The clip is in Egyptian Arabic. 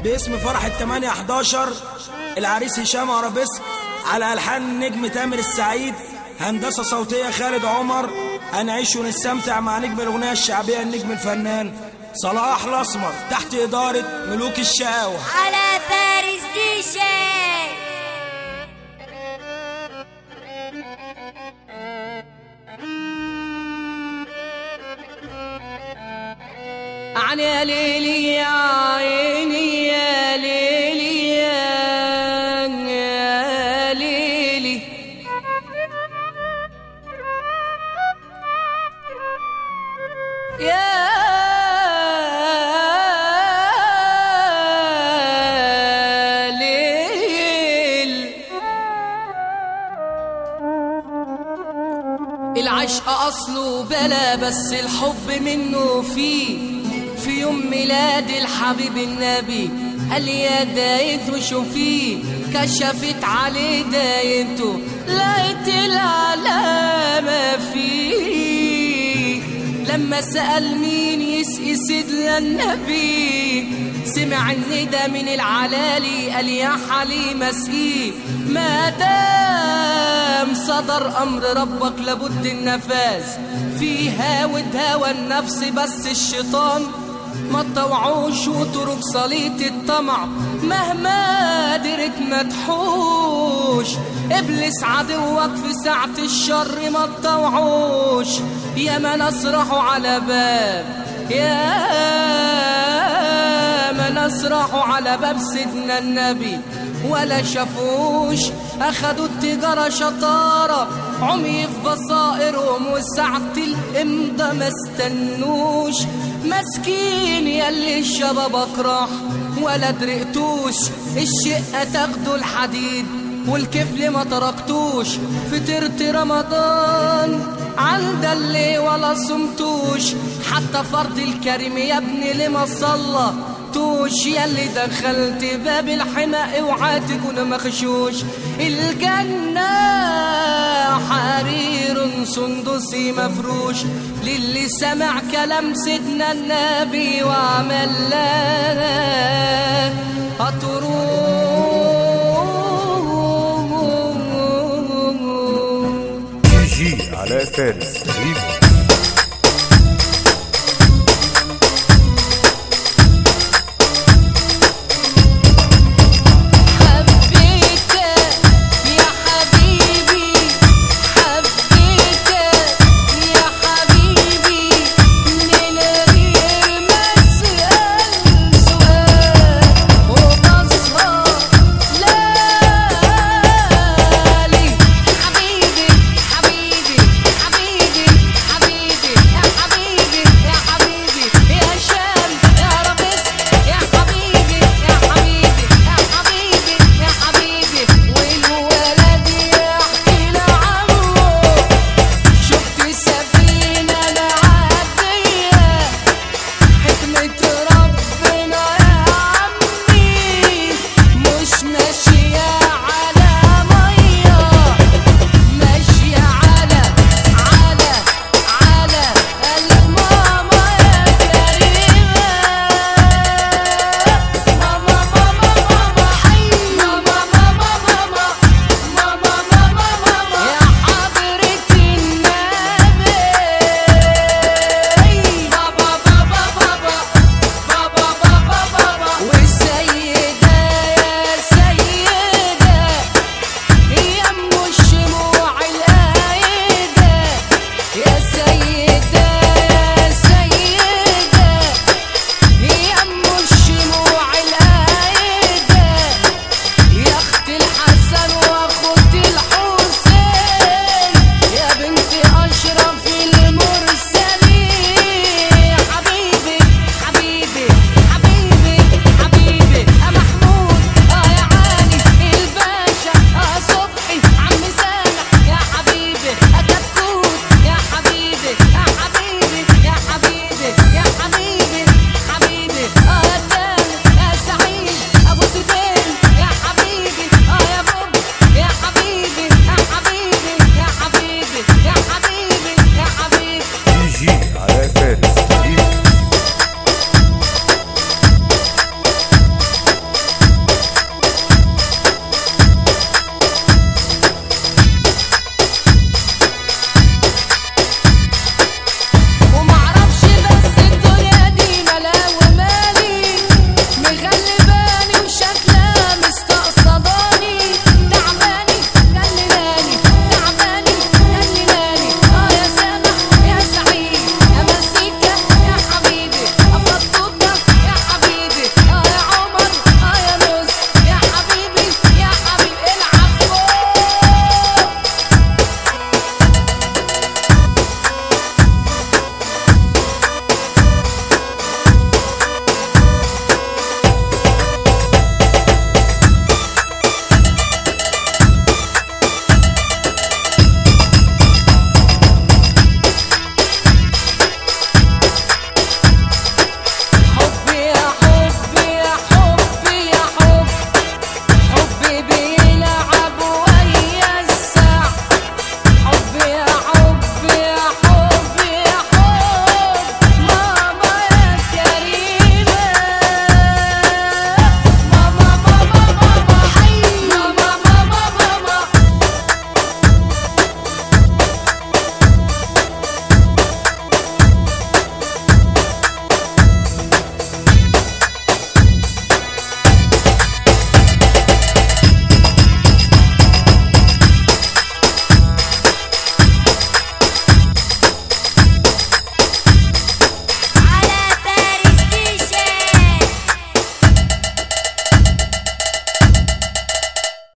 باسم فرح التمانية 11 العريس هشام عربسك على ألحان النجم تامر السعيد هندسة صوتية خالد عمر هنعيش ونستمتع مع نجم الأغنية الشعبية النجم الفنان صلاح الأسمر تحت إدارة ملوك الشقاوة على فارس ديشي عن يا ليلي يا عيني يا ليلي يا يا ليلي يا ليل العشق أصله بلا بس الحب منه فيه في يوم ميلاد الحبيب النبي قال يا دايته شوفيه كشفت عليه دايته لقيت العلامة فيه لما سأل مين يسقي سيدنا النبي سمع الندى من العلالي قال يا حليم اسقيه ما دام صدر امر ربك لابد النفاذ فيها ودهوى النفس بس الشيطان ما تطوعوش وترك صليت الطمع مهما قدرت ما تحوش ابليس عدوك في ساعة الشر ما تطوعوش يا ما نصرحوا على باب يا ما نصرحوا على باب سيدنا النبي ولا شافوش اخدوا التجارة شطارة عمي في بصائرهم وساعة الامضى ما استنوش مسكين ياللي شبابك راح ولا درقتوش الشقة تاخدوا الحديد والكفل ما تركتوش فطرت رمضان عند اللي ولا صمتوش حتى فرض الكريم يا ابني لما صلى توش ياللي دخلت باب الحماء اوعى تكون مخشوش الجنة حرير سندسي مفروش للي سمع كلام سيدنا النبي وعمل لنا دي جي علاء فارس ريفو